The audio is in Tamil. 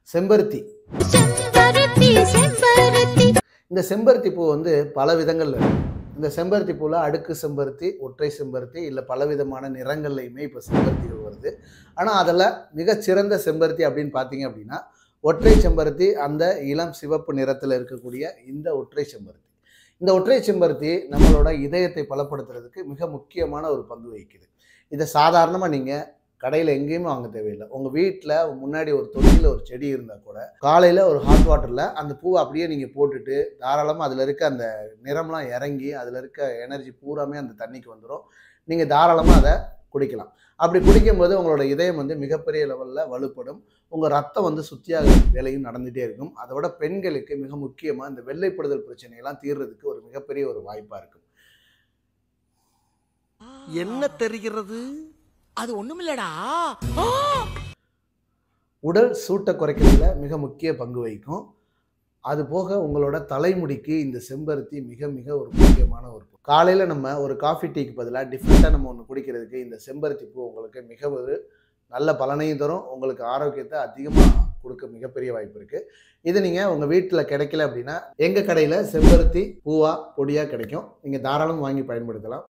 செம்பருத்தி செம்பருத்தி செம்பருத்தி இந்த செம்பருத்தி பூ வந்து பல விதங்கள்ல இருக்கு இந்த செம்பருத்தி பூவில் அடுக்கு செம்பருத்தி ஒற்றை செம்பருத்தி இல்லை பலவிதமான நிறங்கள்லையுமே இப்போ செம்பருத்திகள் வருது ஆனால் அதில் மிகச்சிறந்த செம்பருத்தி அப்படின்னு பார்த்தீங்க அப்படின்னா ஒற்றை செம்பருத்தி அந்த இளம் சிவப்பு நிறத்தில் இருக்கக்கூடிய இந்த ஒற்றை செம்பருத்தி இந்த ஒற்றை செம்பருத்தி நம்மளோட இதயத்தை பலப்படுத்துறதுக்கு மிக முக்கியமான ஒரு பங்கு வகிக்குது இதை சாதாரணமாக நீங்கள் கடையில் எங்கேயுமே வாங்க தேவையில்லை உங்கள் வீட்டில் முன்னாடி ஒரு தொட்டியில் ஒரு செடி இருந்தால் கூட காலையில் ஒரு ஹாட் வாட்டரில் அந்த பூவை அப்படியே நீங்கள் போட்டுட்டு தாராளமாக அதில் இருக்க அந்த நிறம்லாம் இறங்கி அதில் இருக்க எனர்ஜி பூராமே அந்த தண்ணிக்கு வந்துடும் நீங்கள் தாராளமாக அதை குடிக்கலாம் அப்படி குடிக்கும்போது உங்களோட இதயம் வந்து மிகப்பெரிய லெவலில் வலுப்படும் உங்கள் ரத்தம் வந்து சுத்தியாக வேலையும் நடந்துகிட்டே இருக்கும் அதோட பெண்களுக்கு மிக முக்கியமாக இந்த வெள்ளைப்படுதல் பிரச்சனையெல்லாம் தீர்றதுக்கு ஒரு மிகப்பெரிய ஒரு வாய்ப்பாக இருக்கும் என்ன தெரிகிறது அது ஒண்ணுமில்லடா உடல் சூட்டை குறைக்கிறதுல மிக முக்கிய பங்கு வகிக்கும் அது போக உங்களோட தலைமுடிக்கு இந்த செம்பருத்தி மிக மிக ஒரு முக்கியமான ஒரு பூ காலையில் நம்ம ஒரு காஃபி டீக்கு பதிலாக டிஃப்ரெண்ட்டாக நம்ம ஒன்று குடிக்கிறதுக்கு இந்த செம்பருத்தி பூ உங்களுக்கு மிக ஒரு நல்ல பலனையும் தரும் உங்களுக்கு ஆரோக்கியத்தை அதிகமாக கொடுக்க மிகப்பெரிய வாய்ப்பு இருக்குது இது நீங்கள் உங்கள் வீட்டில் கிடைக்கல அப்படின்னா எங்கள் கடையில் செம்பருத்தி பூவா பொடியாக கிடைக்கும் நீங்கள் தாராளம் வாங்கி பயன்படுத்தலாம்